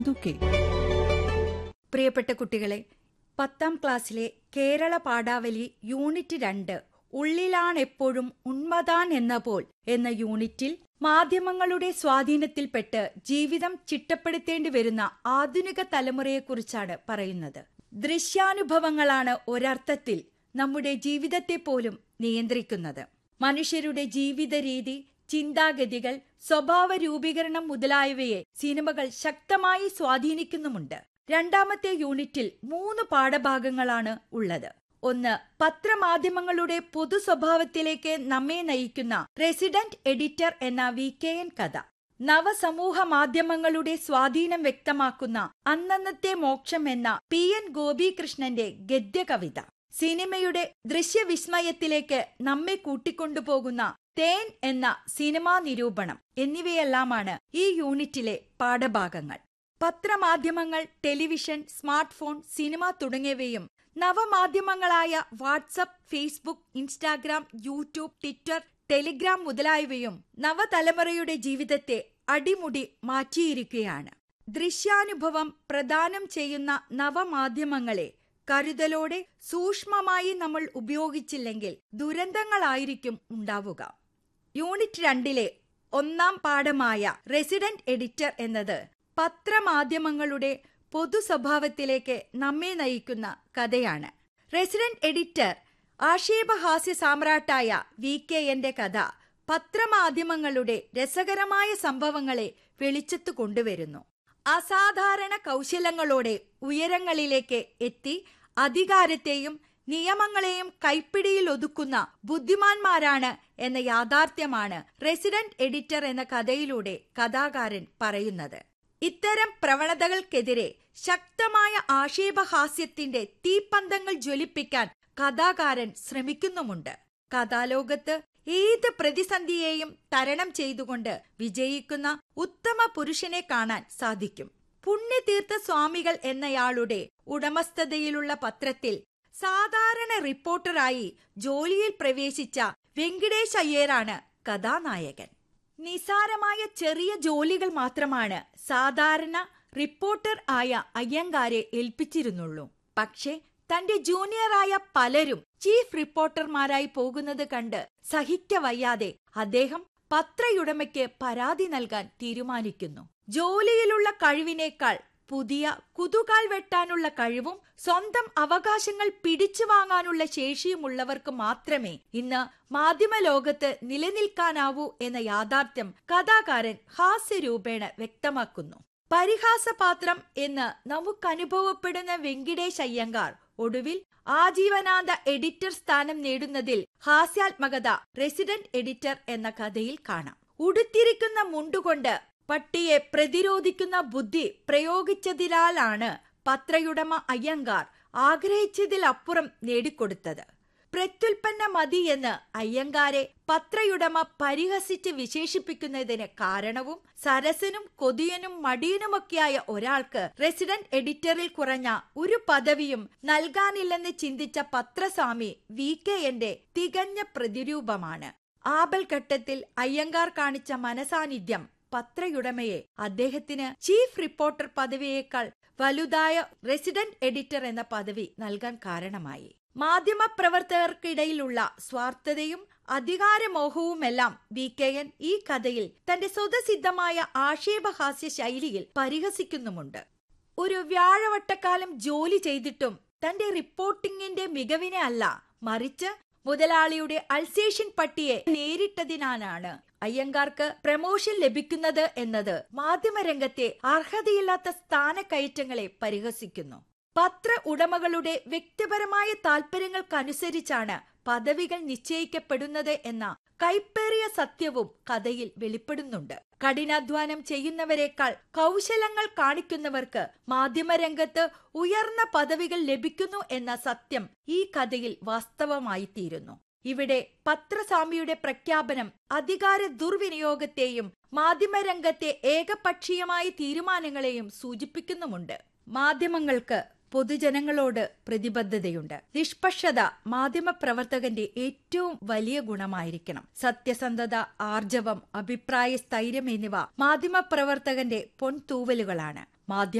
ദുഃഖി പ്രിയപ്പെട്ട കുട്ടികളെ പത്താം ക്ലാസ്സിലെ കേരള പാഠാവലി യൂണിറ്റ് രണ്ട് ഉള്ളിലാണെപ്പോഴും ഉന്മതാൻ എന്ന പോൽ എന്ന യൂണിറ്റിൽ മാധ്യമങ്ങളുടെ സ്വാധീനത്തിൽപ്പെട്ട് ജീവിതം ചിട്ടപ്പെടുത്തേണ്ടി വരുന്ന ആധുനിക തലമുറയെക്കുറിച്ചാണ് പറയുന്നത് ദൃശ്യാനുഭവങ്ങളാണ് ഒരർത്ഥത്തിൽ നമ്മുടെ ജീവിതത്തെ പോലും നിയന്ത്രിക്കുന്നത് മനുഷ്യരുടെ ജീവിത രീതി ചിന്താഗതികൾ സ്വഭാവ രൂപീകരണം മുതലായവയെ സിനിമകൾ ശക്തമായി സ്വാധീനിക്കുന്നുമുണ്ട് രണ്ടാമത്തെ യൂണിറ്റിൽ മൂന്ന് പാഠഭാഗങ്ങളാണ് ഉള്ളത് ഒന്ന് പത്രമാധ്യമങ്ങളുടെ പൊതു സ്വഭാവത്തിലേക്ക് നമ്മെ നയിക്കുന്ന റെസിഡന്റ് എഡിറ്റർ എന്ന വി കെ എൻ കഥ നവസമൂഹ മാധ്യമങ്ങളുടെ സ്വാധീനം വ്യക്തമാക്കുന്ന അന്നന്നത്തെ മോക്ഷം എന്ന പി എൻ ഗോപികൃഷ്ണന്റെ ഗദ്യകവിത സിനിമയുടെ ദൃശ്യവിസ്മയത്തിലേക്ക് നമ്മെ കൂട്ടിക്കൊണ്ടുപോകുന്ന തേൻ എന്ന സിനിമാ നിരൂപണം എന്നിവയെല്ലാമാണ് ഈ യൂണിറ്റിലെ പാഠഭാഗങ്ങൾ പത്രമാധ്യമങ്ങൾ ടെലിവിഷൻ സ്മാർട്ട് ഫോൺ സിനിമ തുടങ്ങിയവയും നവമാധ്യമങ്ങളായ WhatsApp Facebook Instagram YouTube Twitter Telegram മുതലായവയും നവതലമുറയുടെ ജീവിതത്തെ അടിമുടി മാറ്റിയിരിക്കുകയാണ് ദൃശ്യാനുഭവം പ്രദാനം ചെയ്യുന്ന നവമാധ്യമങ്ങളെ കരുതലോടെ സൂക്ഷ്മമായി നമ്മൾ ഉപയോഗിച്ചില്ലെങ്കിൽ ദുരന്തങ്ങളായിരിക്കും ഉണ്ടാവുക യൂണിറ്റ് രണ്ടിലെ ഒന്നാം പാഠമായ റെസിഡന്റ് എഡിറ്റർ എന്നത് പത്രമാധ്യമങ്ങളുടെ പൊതു സ്വഭാവത്തിലേക്ക് നമ്മെ നയിക്കുന്ന കഥയാണ് റെസിഡന്റ് എഡിറ്റർ ആക്ഷേപഹാസ്യ സാമ്രാട്ടായ വി കെ എന്റെ കഥ പത്രമാധ്യമങ്ങളുടെ രസകരമായ സംഭവങ്ങളെ വെളിച്ചത്തു കൊണ്ടുവരുന്നു അസാധാരണ കൗശലങ്ങളോടെ ഉയരങ്ങളിലേക്ക് എത്തി അധികാരത്തെയും നിയമങ്ങളെയും കൈപ്പിടിയിൽ ഒതുക്കുന്ന ബുദ്ധിമാന്മാരാണ് എന്ന യാഥാർത്ഥ്യമാണ് റെസിഡന്റ് എഡിറ്റർ എന്ന കഥയിലൂടെ കഥാകാരൻ പറയുന്നത് ഇത്തരം പ്രവണതകൾക്കെതിരെ ശക്തമായ ആക്ഷേപഹാസ്യത്തിന്റെ തീപ്പന്തങ്ങൾ ജ്വലിപ്പിക്കാൻ കഥാകാരൻ ശ്രമിക്കുന്നുമുണ്ട് കഥാലോകത്ത് ഏത് പ്രതിസന്ധിയെയും തരണം ചെയ്തുകൊണ്ട് വിജയിക്കുന്ന ഉത്തമ പുരുഷനെ കാണാൻ സാധിക്കും പുണ്യതീർത്ഥ സ്വാമികൾ എന്നയാളുടെ ഉടമസ്ഥതയിലുള്ള പത്രത്തിൽ സാധാരണ റിപ്പോർട്ടറായി ജോലിയിൽ പ്രവേശിച്ച വെങ്കിടേഷ് അയ്യരാണ് കഥാനായകൻ നിസാരമായ ചെറിയ ജോലികൾ മാത്രമാണ് സാധാരണ റിപ്പോർട്ടർ ആയ അയ്യങ്കാരെ ഏൽപ്പിച്ചിരുന്നുള്ളൂ പക്ഷേ തന്റെ ജൂനിയറായ പലരും ചീഫ് റിപ്പോർട്ടർമാരായി പോകുന്നത് കണ്ട് സഹിക്കവയ്യാതെ അദ്ദേഹം പത്രയുടമയ്ക്ക് പരാതി നൽകാൻ തീരുമാനിക്കുന്നു ജോലിയിലുള്ള കഴിവിനേക്കാൾ പുതിയ കുതുകാൽ വെട്ടാനുള്ള കഴിവും സ്വന്തം അവകാശങ്ങൾ പിടിച്ചു വാങ്ങാനുള്ള ശേഷിയുമുള്ളവർക്ക് മാത്രമേ ഇന്ന് മാധ്യമ ലോകത്ത് നിലനിൽക്കാനാവൂ എന്ന യാഥാർത്ഥ്യം കഥാകാരൻ ഹാസ്യരൂപേണ വ്യക്തമാക്കുന്നു പരിഹാസപാത്രം എന്ന് നമുക്കനുഭവപ്പെടുന്ന വെങ്കിടേഷ് അയ്യങ്കാർ ഒടുവിൽ ആജീവനാന്ത എഡിറ്റർ സ്ഥാനം നേടുന്നതിൽ ഹാസ്യാത്മകത റെസിഡന്റ് എഡിറ്റർ എന്ന കഥയിൽ കാണാം ഉടുത്തിരിക്കുന്ന മുണ്ടുകൊണ്ട് പട്ടിയെ പ്രതിരോധിക്കുന്ന ബുദ്ധി പ്രയോഗിച്ചതിനാലാണ് പത്രയുടമ അയ്യങ്കാർ ആഗ്രഹിച്ചതിലപ്പുറം നേടിക്കൊടുത്തത് പ്രത്യുൽപ്പന്ന മതി എന്ന് അയ്യങ്കാരെ പത്രയുടമ പരിഹസിച്ച് വിശേഷിപ്പിക്കുന്നതിന് കാരണവും സരസനും കൊതിയനും മടിയനുമൊക്കെയായ ഒരാൾക്ക് റെസിഡന്റ് എഡിറ്ററിൽ കുറഞ്ഞ ഒരു പദവിയും നൽകാനില്ലെന്ന് ചിന്തിച്ച പത്രസ്വാമി വി കെ എന്റെ തികഞ്ഞ പ്രതിരൂപമാണ് ആപൽഘട്ടത്തിൽ അയ്യങ്കാർ കാണിച്ച മനസാന്നിധ്യം പത്രയുടമയെ അദ്ദേഹത്തിന് ചീഫ് റിപ്പോർട്ടർ പദവിയേക്കാൾ വലുതായ റെസിഡന്റ് എഡിറ്റർ എന്ന പദവി നൽകാൻ കാരണമായി മാധ്യമപ്രവർത്തകർക്കിടയിലുള്ള സ്വാർത്ഥതയും അധികാരമോഹവുമെല്ലാം വി കെ എൻ ഈ കഥയിൽ തന്റെ സ്വതസിദ്ധമായ ആക്ഷേപഹാസ്യ ശൈലിയിൽ പരിഹസിക്കുന്നുമുണ്ട് ഒരു വ്യാഴവട്ടക്കാലം ജോലി ചെയ്തിട്ടും തന്റെ റിപ്പോർട്ടിംഗിന്റെ മികവിനെ അല്ല മറിച്ച് മുതലാളിയുടെ അൾസേഷ്യൻ പട്ടിയെ നേരിട്ടതിനാലാണ് അയ്യങ്കാർക്ക് പ്രമോഷൻ ലഭിക്കുന്നത് എന്നത് മാധ്യമരംഗത്തെ അർഹതയില്ലാത്ത സ്ഥാനക്കയറ്റങ്ങളെ പരിഹസിക്കുന്നു പത്ര ഉടമകളുടെ വ്യക്തിപരമായ താൽപര്യങ്ങൾക്കനുസരിച്ചാണ് പദവികൾ നിശ്ചയിക്കപ്പെടുന്നത് എന്ന കൈപ്പേറിയ സത്യവും കഥയിൽ വെളിപ്പെടുന്നുണ്ട് കഠിനാധ്വാനം ചെയ്യുന്നവരെക്കാൾ കൗശലങ്ങൾ കാണിക്കുന്നവർക്ക് മാധ്യമരംഗത്ത് ഉയർന്ന പദവികൾ ലഭിക്കുന്നു എന്ന സത്യം ഈ കഥയിൽ വാസ്തവമായി തീരുന്നു ഇവിടെ പത്രസ്വാമിയുടെ പ്രഖ്യാപനം അധികാര ദുർവിനിയോഗത്തെയും മാധ്യമരംഗത്തെ ഏകപക്ഷീയമായ തീരുമാനങ്ങളെയും സൂചിപ്പിക്കുന്നുമുണ്ട് മാധ്യമങ്ങൾക്ക് പൊതുജനങ്ങളോട് പ്രതിബദ്ധതയുണ്ട് നിഷ്പക്ഷത മാധ്യമപ്രവർത്തകന്റെ ഏറ്റവും വലിയ ഗുണമായിരിക്കണം സത്യസന്ധത ആർജവം അഭിപ്രായ സ്ഥൈര്യം എന്നിവ മാധ്യമപ്രവർത്തകന്റെ പൊൻതൂവലുകളാണ് മാധ്യമ